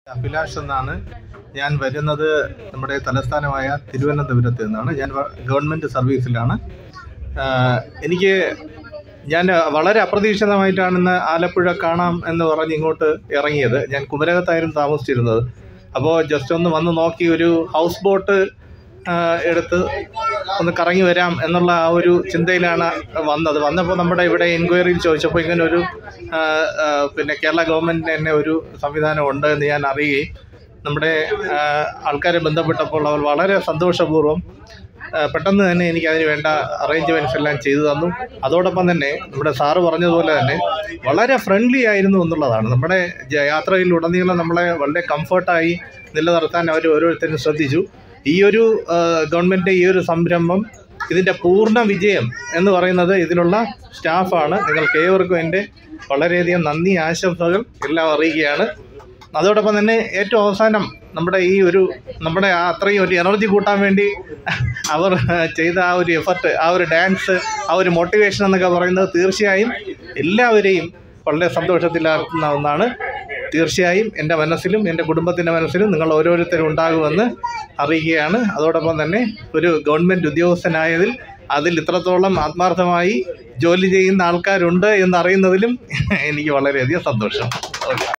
അഭിലാഷ് എന്നാണ് ഞാൻ വരുന്നത് നമ്മുടെ തലസ്ഥാനമായ തിരുവനന്തപുരത്ത് നിന്നാണ് ഞാൻ വ- ഗവൺമെൻറ് സർവീസിലാണ് ആഹ് എനിക്ക് ഞാൻ വളരെ അപ്രതീക്ഷിതമായിട്ടാണ് ഇന്ന് ആലപ്പുഴ കാണാം എന്ന് പറഞ്ഞ് ഇങ്ങോട്ട് ഇറങ്ങിയത് ഞാൻ കുമരകത്തായിരുന്നു താമസിച്ചിരുന്നത് അപ്പോൾ ജസ്റ്റ് ഒന്ന് വന്ന് നോക്കി ഒരു ഹൗസ് ബോട്ട് ആഹ് എടുത്ത് ഒന്ന് കറങ്ങി വരാം എന്നുള്ള ആ ഒരു ചിന്തയിലാണ് വന്നത് വന്നപ്പോൾ നമ്മുടെ ഇവിടെ എൻക്വയറിയിൽ ചോദിച്ചപ്പോൾ ഇങ്ങനെ ഒരു ആഹ് ആഹ് പിന്നെ കേരള ഗവൺമെൻറ്റിന് തന്നെ ഒരു സംവിധാനം ഉണ്ട് എന്ന് ഞാൻ അറിയുകയും നമ്മുടെ ആഹ് ആൾക്കാരെ ബന്ധപ്പെട്ടപ്പോൾ അവർ വളരെ സന്തോഷപൂർവ്വം ആഹ് പെട്ടെന്ന് തന്നെ എനിക്ക് അതിന് വേണ്ട അറേഞ്ച്മെൻറ്റ്സ് എല്ലാം ചെയ്തു തന്നു അതോടൊപ്പം തന്നെ നമ്മുടെ സാറ് പറഞ്ഞതുപോലെ തന്നെ വളരെ ഫ്രണ്ട്ലി ആയിരുന്നു എന്നുള്ളതാണ് നമ്മുടെ ജ- യാത്രയിലുടനീളം നമ്മളെ വളരെ കംഫർട്ടായി നിലനിർത്താൻ അവർ ഓരോരുത്തരും ശ്രദ്ധിച്ചു ഈ ഒരു ഗവൺമെൻറ് ഈ ഒരു സംരംഭം ഇതിൻ്റെ പൂർണ്ണ വിജയം എന്ന് പറയുന്നത് ഇതിലുള്ള സ്റ്റാഫാണ് നിങ്ങൾക്ക് ഏവർക്കും എൻ്റെ വളരെയധികം നന്ദി ആശംസകൾ എല്ലാം അറിയിക്കുകയാണ് അതോടൊപ്പം തന്നെ ഏറ്റവും അവസാനം നമ്മുടെ ഈ ഒരു നമ്മുടെ ആ അത്രയും ഒരു എനർജി കൂട്ടാൻ വേണ്ടി അവർ ചെയ്ത ആ ഒരു എഫർട്ട് ആ ഒരു ഡാൻസ് ആ ഒരു മോട്ടിവേഷൻ എന്നൊക്കെ പറയുന്നത് തീർച്ചയായും എല്ലാവരെയും വളരെ സന്തോഷത്തിലാക്കുന്ന ഒന്നാണ് തീർച്ചയായും എൻ്റെ മനസ്സിലും എൻ്റെ കുടുംബത്തിൻ്റെ മനസ്സിലും നിങ്ങൾ ഓരോരുത്തരും ഉണ്ടാകുമെന്ന് അറിയിക്കുകയാണ് അതോടൊപ്പം തന്നെ ഒരു ഗവൺമെൻറ് ഉദ്യോഗസ്ഥനായതിൽ അതിൽ ഇത്രത്തോളം ആത്മാർത്ഥമായി ജോലി ചെയ്യുന്ന ആൾക്കാരുണ്ട് എന്നറിയുന്നതിലും എനിക്ക് വളരെയധികം സന്തോഷം ഓക്കെ